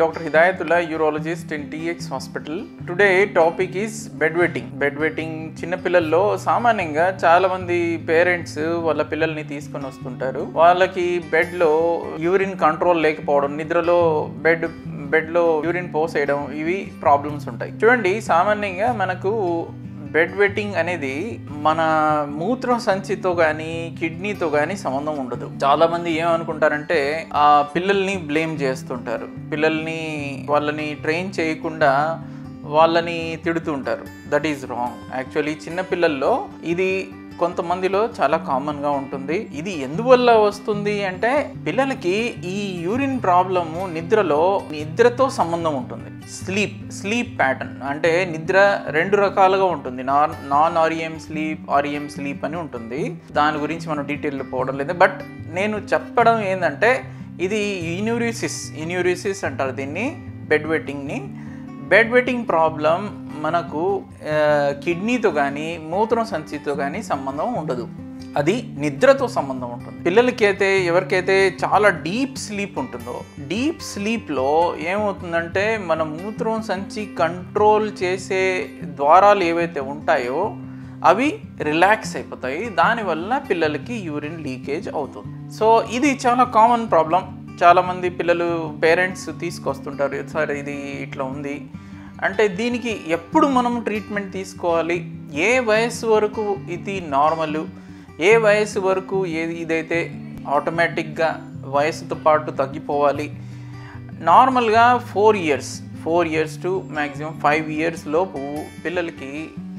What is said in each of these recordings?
Dr. Hidayatullah, urologist in TX Hospital. Today topic is bedwetting. Bedwetting చిన్నపిల్లల్లో సామాన్యంగా చాలా మంది పేరెంట్స్ వాళ్ళ పిల్లల్ని తీసుకొని వస్తుంటారు వాళ్ళకి బెడ్ లో యూరిన్ కంట్రోల్ లేకపోవడం నిద్రలో బెడ్ బెడ్లో యూరిన్ పోసేయడం ఇవి ప్రాబ్లమ్స్ ఉంటాయి చూడండి సామాన్యంగా మనకు బెడ్ వెట్టింగ్ అనేది మన మూత్ర సంచితో కానీ కిడ్నీతో కానీ సంబంధం ఉండదు చాలా మంది ఏమనుకుంటారంటే ఆ పిల్లల్ని బ్లేమ్ చేస్తుంటారు పిల్లల్ని వాళ్ళని ట్రైన్ చేయకుండా వాళ్ళని తిడుతుంటారు దట్ ఈజ్ రాంగ్ యాక్చువల్లీ చిన్న పిల్లల్లో ఇది కొంతమందిలో చాలా కామన్గా ఉంటుంది ఇది ఎందువల్ల వస్తుంది అంటే పిల్లలకి ఈ యూరిన్ ప్రాబ్లము నిద్రలో నిద్రతో సంబంధం ఉంటుంది స్లీప్ స్లీప్ ప్యాటర్న్ అంటే నిద్ర రెండు రకాలుగా ఉంటుంది non non REM sleep REM sleep అని ఉంటుంది దాని గురించి మనం డీటెయిల్లో పోవడం లేదు బట్ నేను చెప్పడం ఏంటంటే ఇది ఇన్యూరిసిస్ ఇన్యూరిసిస్ అంటారు దీన్ని బెడ్ వెట్టింగ్ని బెడ్ వెట్టింగ్ ప్రాబ్లం మనకు ఆ, కిడ్నీతో కానీ మూత్రం సంచితో కానీ సంబంధం ఉండదు అది నిద్రతో సంబంధం ఉంటుంది పిల్లలకి అయితే ఎవరికైతే చాలా డీప్ స్లీప్ ఉంటుందో డీప్ స్లీప్లో ఏమవుతుందంటే మన మూత్రం సంచి కంట్రోల్ చేసే ద్వారాలు ఏవైతే ఉంటాయో అవి రిలాక్స్ అయిపోతాయి దానివల్ల పిల్లలకి యూరిన్ లీకేజ్ అవుతుంది సో ఇది చాలా కామన్ ప్రాబ్లం చాలామంది పిల్లలు పేరెంట్స్ తీసుకొస్తుంటారు సార్ ఇది ఇట్లా ఉంది అంటే దీనికి ఎప్పుడు మనం ట్రీట్మెంట్ తీసుకోవాలి ఏ వయసు వరకు ఇది నార్మల్ ఏ వయసు వరకు ఏది ఇదైతే ఆటోమేటిక్గా వయసుతో పాటు తగ్గిపోవాలి నార్మల్గా four years four years to maximum five years లోపు పిల్లలకి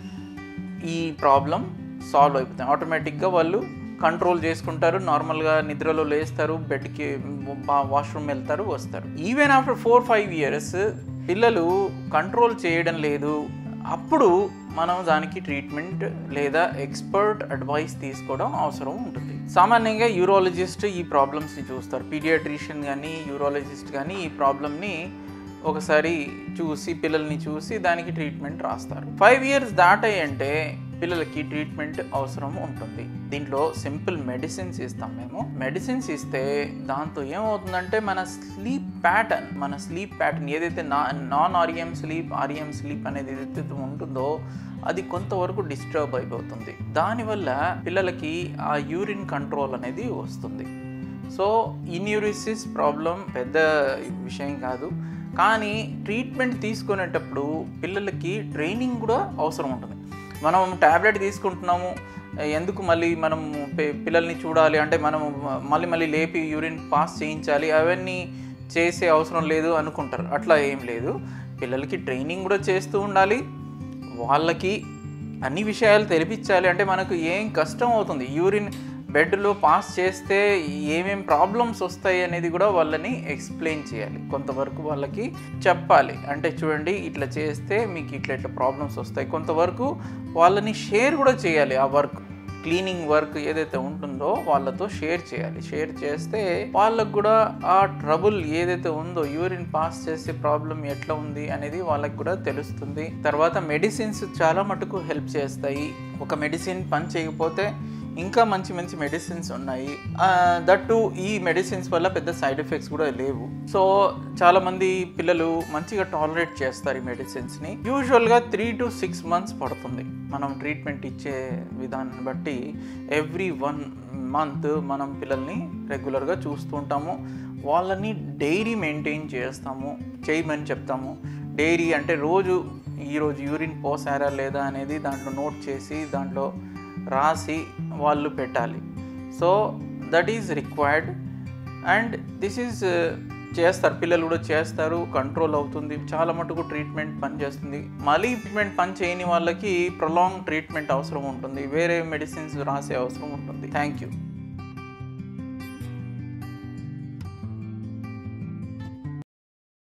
ఈ ప్రాబ్లం సాల్వ్ అయిపోతుంది ఆటోమేటిక్గా వాళ్ళు కంట్రోల్ చేసుకుంటారు నార్మల్గా నిద్రలో లేస్తారు బెడ్కి వాష్రూమ్ వెళ్తారు వస్తారు even after four five years పిల్లలు కంట్రోల్ చేయడం లేదు అప్పుడు మనం దానికి ట్రీట్మెంట్ లేదా ఎక్స్పర్ట్ అడ్వైస్ తీసుకోవడం అవసరం ఉంటుంది సామాన్యంగా యూరాలజిస్ట్ ఈ ప్రాబ్లమ్స్ని చూస్తారు పీడియాట్రిషియన్ కానీ యూరాలజిస్ట్ కానీ ఈ ప్రాబ్లమ్ని ఒకసారి చూసి పిల్లల్ని చూసి దానికి ట్రీట్మెంట్ రాస్తారు ఫైవ్ ఇయర్స్ దాటాయి అంటే పిల్లలకి ట్రీట్మెంట్ అవసరం ఉంటుంది దీంట్లో సింపుల్ మెడిసిన్స్ ఇస్తాం మేము మెడిసిన్స్ ఇస్తే దాంతో ఏమవుతుందంటే మన స్లీప్ ప్యాటర్న్ మన స్లీప్ ప్యాటర్న్ ఏదైతే నా non REM sleep REM sleep అనేది ఏదైతే ఉంటుందో అది కొంతవరకు డిస్టర్బ్ అయిపోతుంది దానివల్ల పిల్లలకి ఆ యూరిన్ కంట్రోల్ అనేది వస్తుంది సో ఇన్యూరిసిస్ ప్రాబ్లం పెద్ద విషయం కాదు కానీ ట్రీట్మెంట్ తీసుకునేటప్పుడు పిల్లలకి ట్రైనింగ్ కూడా అవసరం ఉంటుంది మనం ట్యాబ్లెట్ తీసుకుంటున్నాము ఎందుకు మళ్ళీ మనం పి- పిల్లల్ని చూడాలి అంటే మనం మళ్ళీ మళ్ళీ లేపి యూరిన్ పాస్ చేయించాలి అవన్నీ చేసే అవసరం లేదు అనుకుంటారు అట్లా ఏం లేదు పిల్లలకి ట్రైనింగ్ కూడా చేస్తూ ఉండాలి వాళ్ళకి అన్ని విషయాలు తెలిపించాలి అంటే మనకు ఏం కష్టం అవుతుంది యూరిన్ బెడ్లో పాస్ చేస్తే ఏమేం ప్రాబ్లమ్స్ వస్తాయి అనేది కూడా వాళ్ళని ఎక్స్ప్లెయిన్ చేయాలి కొంతవరకు వాళ్ళకి చెప్పాలి అంటే చూడండి ఇట్లా చేస్తే మీకు ఇట్లా ఇట్లా ప్రాబ్లమ్స్ వస్తాయి కొంతవరకు వాళ్ళని షేర్ కూడా చేయాలి ఆ వర్క్ క్లీనింగ్ వర్క్ ఏదైతే ఉంటుందో వాళ్ళతో షేర్ చేయాలి షేర్ చేస్తే వాళ్ళకు కూడా ఆ ట్రబుల్ ఏదైతే ఉందో యూరిన్ పాస్ చేసే ప్రాబ్లం ఎట్లా ఉంది అనేది వాళ్ళకి కూడా తెలుస్తుంది తర్వాత మెడిసిన్స్ చాలా మటుకు హెల్ప్ చేస్తాయి ఒక మెడిసిన్ పని చేయకపోతే ఇంకా మంచి మంచి మెడిసిన్స్ ఉన్నాయి దట్టు ఈ మెడిసిన్స్ వల్ల పెద్ద సైడ్ ఎఫెక్ట్స్ కూడా లేవు సో చాలా మంది పిల్లలు మంచిగా టాలరేట్ చేస్తారు ఈ మెడిసిన్స్ని యూజువల్గా త్రీ టు సిక్స్ మంత్స్ పడుతుంది మనం ట్రీట్మెంట్ ఇచ్చే విధానాన్ని బట్టి ఎవ్రీ వన్ మంత్ మనం పిల్లల్ని రెగ్యులర్గా చూస్తూ ఉంటాము వాళ్ళని డైరీ మెయింటైన్ చేస్తాము చేయమని చెప్తాము డైరీ అంటే రోజు ఈరోజు యూరిన్ పోసారా లేదా అనేది దాంట్లో నోట్ చేసి దాంట్లో రాసి వాళ్ళు పెట్టాలి so that is required and this is చేస్తారు పిల్లలు కూడా చేస్తారు కంట్రోల్ అవుతుంది చాలా మటుకు ట్రీట్మెంట్ పనిచేస్తుంది మళ్ళీ ట్రీట్మెంట్ పని చేయని వాళ్ళకి ప్రొలాంగ్ ట్రీట్మెంట్ అవసరం ఉంటుంది వేరే మెడిసిన్స్ రాసే అవసరం ఉంటుంది థ్యాంక్ యూ